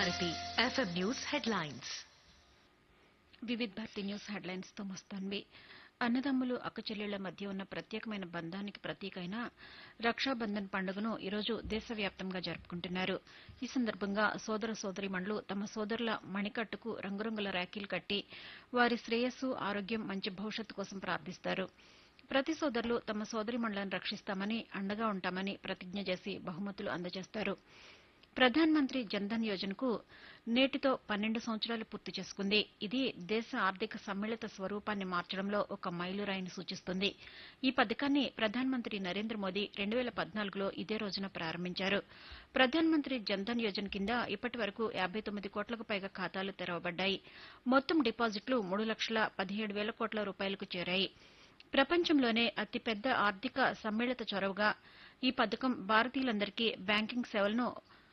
Bharati FM news headlines Vividh Bharati news headlines తో మస్తాన్వి అన్నదమ్ములు అక్కచెల్లెళ్ల మధ్య ఉన్న ప్రత్యేకమైన బంధానికి ప్రతీకైన రక్షాబంధన్ పండుగను ఈరోజు దేశవ్యాప్తంగా జరుపుకుంటున్నారు ఈ సందర్భంగా సోదర సోదరీమణులు తమ సోదరుల మణికట్టుకు రంగురంగుల రాఖీలు కట్టి వారి శ్రేయస్సు ఆరోగ్యం మంచి భవిష్యత్తు కోసం ప్రార్థిస్తారు ప్రతి సోదరులు తమ సోదరిమణులను రక్షిస్తామని అండగా ఉంటామని ప్రతిజ్ఞ చేసి బహుమతులు అందజేస్తారు ప్రధాన్ మంత్రి జన్ధన్ యోజనకు నేటితో పన్నెండు సంవత్సరాలు పూర్తి చేసుకుంది ఇది దేశ ఆర్థిక సమ్మిళిత స్వరూపాన్ని మార్చడంలో ఒక మైలురాయిని సూచిస్తుంది ఈ పథకాన్ని ప్రధాన్ మంత్రి నరేంద్ర మోదీ రెండు వేల పద్నాలుగులో ఇదే రోజున ప్రారంభించారు ప్రధాన్ మంత్రి జన్ధన్ యోజన కింద ఇప్పటి వరకు యాబై తొమ్మిది కోట్లకు పైగా ఖాతాలు తెరవబడ్డాయి మొత్తం డిపాజిట్లు మూడు లక్షల పదిహేడు వేల కోట్ల రూపాయలకు చేరాయి ప్రపంచంలోనే అతిపెద్ద ఆర్థిక సమ్మిళిత చొరవగా ఈ పథకం భారతీయులందరికీ బ్యాంకింగ్ సేవలను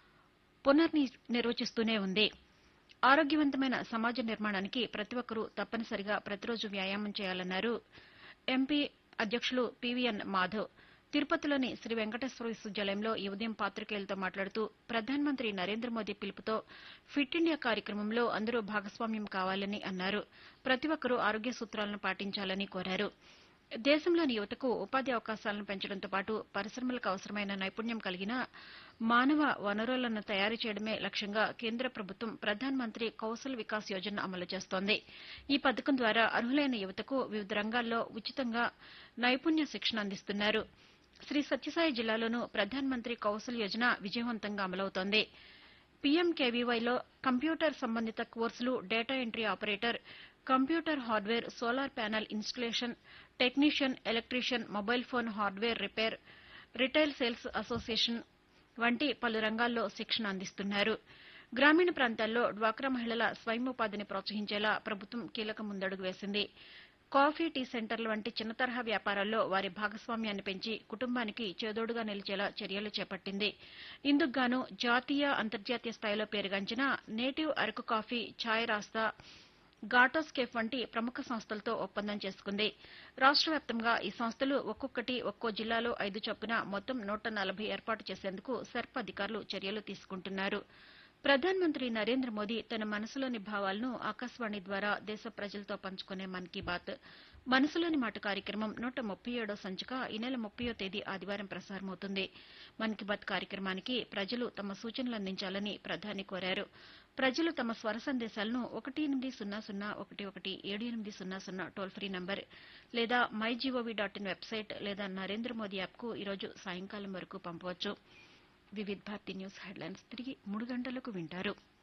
పునర్ని నిర్వచిస్తూనే ఉంది ఆరోగ్యవంతమైన సమాజ నిర్మాణానికి ప్రతి ఒక్కరూ తప్పనిసరిగా ప్రతిరోజు వ్యాయామం చేయాలన్నారు ఎంపీ అధ్యక్షులు పీవీఎన్ మాధవ్ తిరుపతిలోని శ్రీ వెంకటేశ్వర విశ్వవిద్యాలయంలో ఈ ఉదయం పాతికేయులతో మాట్లాడుతూ ప్రధానమంత్రి నరేంద్ర మోదీ పిలుపుతో ఫిట్ ఇండియా కార్యక్రమంలో అందరూ భాగస్వామ్యం కావాలని అన్నారు ప్రతి ఒక్కరూ ఆరోగ్య సూత్రాలను పాటించాలని కోరారు దేశంలోని యువతకు ఉపాధి అవకాశాలను పెంచడంతో పాటు పరిశ్రమలకు అవసరమైన నైపుణ్యం కలిగిన మానవ వనరులను తయారు చేయడమే లక్ష్యంగా కేంద్ర ప్రభుత్వం ప్రధాన్ మంత్రి కౌశల్ వికాస్ యోజన అమలు చేస్తోంది ఈ పథకం ద్వారా అర్హులైన యువతకు వివిధ రంగాల్లో ఉచితంగా నైపుణ్య శిక్షణ అందిస్తున్నారు శ్రీ సత్యసాయి జిల్లాలోనూ ప్రధాన్ మంత్రి కౌశల్ యోజన విజయవంతంగా అమలవుతోంది పీఎంకేవీవైలో కంప్యూటర్ సంబంధిత కోర్సులు data entry operator computer hardware solar panel installation technician electrician mobile phone hardware repair retail sales association వంటి పలు రంగాల్లో శిక్షణ అందిస్తున్నారు గ్రామీణ ప్రాంతాల్లో డ్వాక్రా మహిళల స్వయం ఉపాధిని ప్రోత్సహించేలా ప్రభుత్వం కీలక ముందడుగు వేసింది కాఫీ టీ సెంటర్ల వంటి చిన్న తరహా వ్యాపారాల్లో వారి భాగస్వామ్యాన్ని పెంచి కుటుంబానికి చేదోడుగా నిలిచేలా చర్యలు చేపట్టింది ఇందుకుగాను జాతీయ అంతర్జాతీయ స్థాయిలో పేరుగాంచిన నేటివ్ అరకు కాఫీ ఛాయ్ రాస్తా గాటోస్కేఫ్ వంటి ప్రముఖ సంస్థలతో ఒప్పందం చేసుకుంది రాష్ట వ్యాప్తంగా ఈ సంస్థలు ఒక్కొక్కటి ఒక్కో జిల్లాలో ఐదు చొప్పున మొత్తం నూట నలభై ఏర్పాటు చేసేందుకు సెర్ప్ అధికారులు చర్యలు తీసుకుంటున్నారు ప్రధాన్ మంత్రి నరేంద్ర మోదీ తన మనసులోని భావాలను ఆకాశవాణి ద్వారా దేశ ప్రజలతో పంచుకునే మన్ కీ బాత్ మనసులోని మాట కార్యక్రమం నూట ముప్పై ఏడో సంచిక ఈ నెల ముప్పయో తేదీ ఆదివారం ప్రసారమవుతుంది మన్ కీ బాత్ కార్యక్రమానికి ప్రజలు తమ సూచనలు అందించాలని ప్రధాని కోరారు ప్రజలు తమ స్వర సందేశాలను ఒకటి ఎనిమిది సున్నా సున్నా ఒకటి ఒకటి ఏడు ఎనిమిది సున్నా సున్నా టోల్ ఫ్రీ నంబర్ లేదా my GOV dot in website లేదా నరేంద్ర మోదీ యాప్కు ఈరోజు సాయంకాలం వరకు పంపవచ్చు వివిధ్ భారతి న్యూస్ హెడ్లైన్స్ తిరిగి మూడు గంటలకు వింటారు